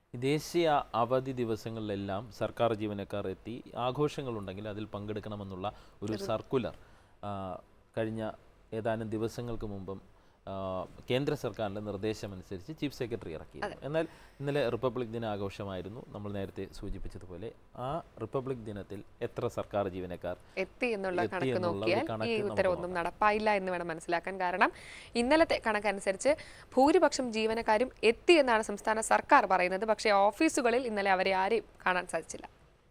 ദേശീയ അവധി ദിവസങ്ങളിലെല്ലാം സർക്കാർ ജീവനക്കാർ എത്തി ആഘോഷങ്ങളുണ്ടെങ്കിൽ അതിൽ പങ്കെടുക്കണമെന്നുള്ള ഒരു സർക്കുലർ ആ, കഴിഞ്ഞ ഏതാനും ദിവസങ്ങൾക്ക് മുമ്പും ആ, കേന്ദ്ര സർക്കാരിൻ്റെ നിർദ്ദേശമനുസരിച്ച് ചീഫ് സെക്രട്ടറി ഇറക്കിയിരുന്നു എന്നാൽ ഇന്നലെ റിപ്പബ്ലിക് ദിന ആഘോഷമായിരുന്നു നമ്മൾ നേരത്തെ സൂചിപ്പിച്ചതുപോലെ ആ റിപ്പബ്ലിക് ദിനത്തിൽ എത്ര സർക്കാർ ജീവനക്കാർ എത്തി എന്നുള്ള എത്തി കണക്ക് എന്നുള്ള ഒരു നോക്കിയാൽ ഈ കണക്ക് നമുക്ക് ഉത്തരവൊന്നും നടപ്പായില്ല എന്ന് വേണം മനസ്സിലാക്കാൻ കാരണം ഇന്നലത്തെ കണക്കനുസരിച്ച് ഭൂരിപക്ഷം ജീവനക്കാരും എത്തി എന്നാണ് സംസ്ഥാന സർക്കാർ പറയുന്നത് പക്ഷേ ഓഫീസുകളിൽ ഇന്നലെ അവരെ ആരെയും കാണാൻ സാധിച്ചില്ല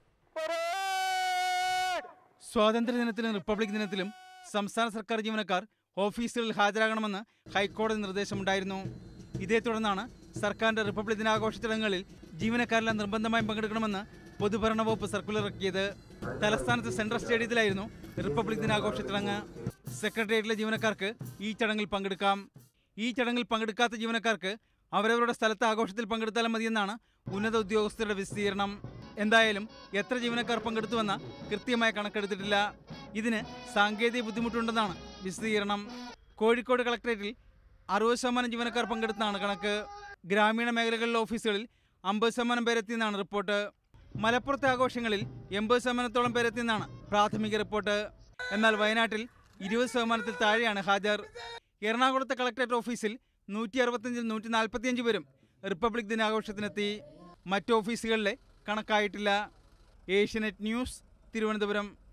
സ്വാതന്ത്ര്യദിനത്തിലും റിപ്പബ്ലിക് ദിനത്തിലും സംസ്ഥാന സർക്കാർ ജീവനക്കാർ ഓഫീസുകളിൽ ഹാജരാകണമെന്ന് ഹൈക്കോടതി നിർദ്ദേശമുണ്ടായിരുന്നു ഇതേ തുടർന്നാണ് സർക്കാരിന്റെ റിപ്പബ്ലിക് ദിനാഘോഷ ചടങ്ങുകളിൽ ജീവനക്കാരെല്ലാം നിർബന്ധമായും പങ്കെടുക്കണമെന്ന് പൊതുഭരണ വകുപ്പ് സർക്കുലർ ഇറക്കിയത് തലസ്ഥാനത്ത് സെൻട്രൽ സ്റ്റേഡിയത്തിലായിരുന്നു റിപ്പബ്ലിക് ദിനാഘോഷ ചടങ്ങ് സെക്രട്ടേറിയറ്റിലെ ജീവനക്കാർക്ക് ഈ ചടങ്ങിൽ പങ്കെടുക്കാം ഈ ചടങ്ങിൽ പങ്കെടുക്കാത്ത ജീവനക്കാർക്ക് അവരവരുടെ സ്ഥലത്ത് ആഘോഷത്തിൽ പങ്കെടുത്താലും മതിയെന്നാണ് ഉന്നത ഉദ്യോഗസ്ഥരുടെ വിശദീകരണം എന്തായാലും എത്ര ജീവനക്കാർ പങ്കെടുത്തുവെന്ന കൃത്യമായ കണക്കെടുത്തിട്ടില്ല ഇതിന് സാങ്കേതിക ബുദ്ധിമുട്ടുണ്ടെന്നാണ് വിശദീകരണം കോഴിക്കോട് കളക്ടറേറ്റിൽ അറുപത് ശതമാനം ജീവനക്കാർ പങ്കെടുത്താണ് കണക്ക് ഗ്രാമീണ മേഖലകളിലെ ഓഫീസുകളിൽ അമ്പത് ശതമാനം പേരെത്തിയെന്നാണ് റിപ്പോർട്ട് മലപ്പുറത്തെ ആഘോഷങ്ങളിൽ എൺപത് ശതമാനത്തോളം പേരെത്തിയെന്നാണ് പ്രാഥമിക റിപ്പോർട്ട് എന്നാൽ വയനാട്ടിൽ ഇരുപത് ശതമാനത്തിൽ താഴെയാണ് ഹാജർ എറണാകുളത്തെ കളക്ടറേറ്റ് ഓഫീസിൽ നൂറ്റി അറുപത്തഞ്ചിൽ നൂറ്റി നാൽപ്പത്തിയഞ്ച് പേരും റിപ്പബ്ലിക് ദിനാഘോഷത്തിനെത്തി മറ്റ് ഓഫീസുകളിലെ കണക്കായിട്ടില്ല ഏഷ്യനെറ്റ് ന്യൂസ് തിരുവനന്തപുരം